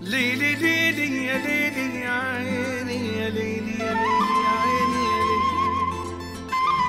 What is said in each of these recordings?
ليلي ليلي يا ليلي يا عيني يا ليلي يا ليلي يا عيني يا ليلي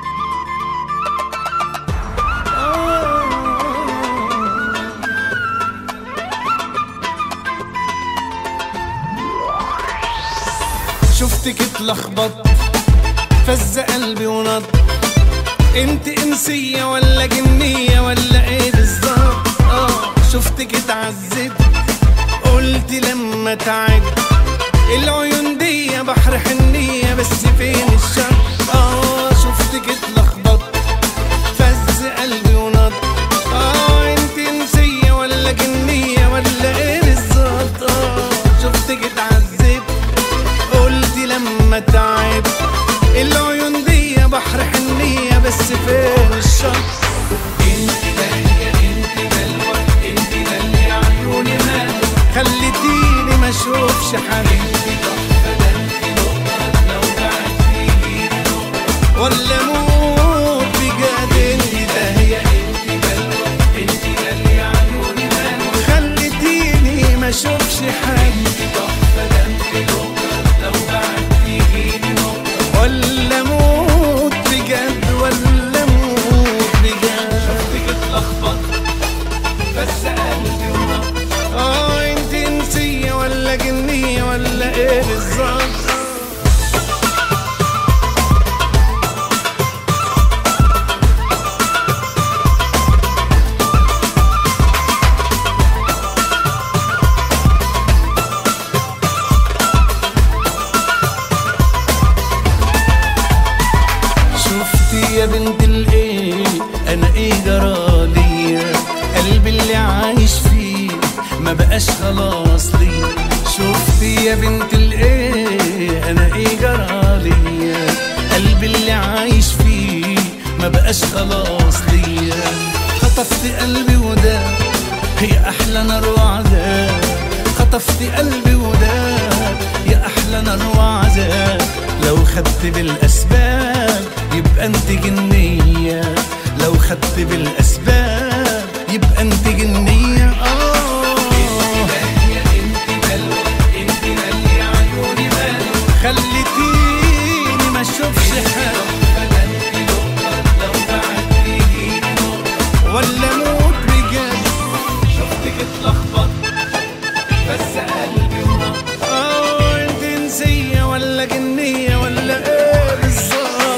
شفتك اتلخبط فز قلبي ونط انت انسية ولا جنية ولا ايه بالظبط اه شفتك اتعذب قلت لما تعب العيون دي بحر حنية بس فين الشر اه شفتك اتلخبط فز قلبي ونط اه انت انسية ولا جنية ولا ايه بالظبط اه شفتك اتعذب قلت لما تعب العيون دي بحر حنية بس فين الشط انت دالية انت دلوة انت دالية عيوني مالك خليتيني ما اشوفش حد ولا موت بجد انت داهية انت دلوة انت دالية عيوني مالك خليتيني ما اشوفش حد ولا موت بجد ولا موت بجد شفتك اتلخبط بس قلبي ونط اه انت انسية ولا جنية ولا ايه بالظبط شفتي يا بنت الايه انا ايه جرالي قلبي اللي عايش فيه ما بقاش خلاص لي شفتي يا بنت الايه انا ايه جرالي قلبي اللي عايش فيه ما بقاش خلاص لي خطفت قلبي وده هي احلى نار وعذاب خطفت قلبي وده يا احلى نار وعذاب لو خدت بالاسباب يبقى انت جنيه لو خدت بالاسباب يبقى انت جنيه اه خليتيني ما اشوفش حاجه ولا موت بجد شفتك اتلخبط بس قلبي ونط اه انت انسية ولا جنية ولا ايه بالظبط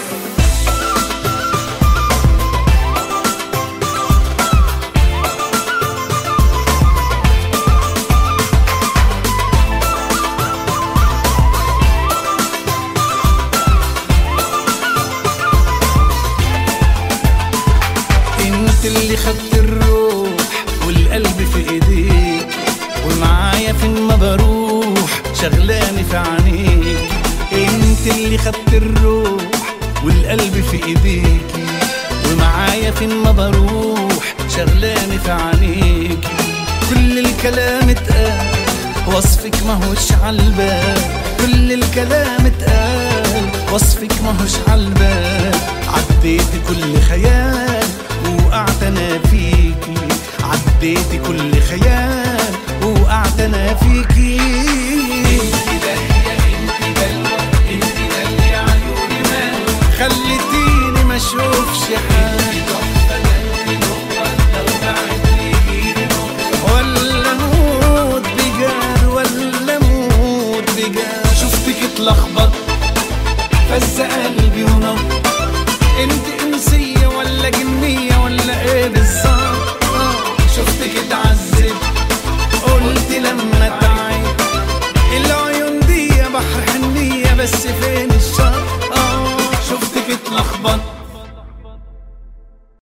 انت اللي خدت الروح والقلب في ايديك ومعايا فين ما بروح شغلاني في عينيك انت اللي خدت الروح والقلب في ايديك ومعايا فين ما بروح شغلاني في عينيك كل الكلام اتقال وصفك ماهوش عالبال كل الكلام اتقال وصفك ماهوش عالبال عديت كل خيال وقعت انا فيكي عديت كل خيال وقعت انا فيكي خليتيني ما اشوفش حاجه ولا موت بجد ولا موت بجد شفتك اتلخبط فز قلبي ونط انت انسية ولا جنية ولا ايه بالظبط آه، شفتك اتعذب قلت لما تعب العيون دي بحر حنية بس فين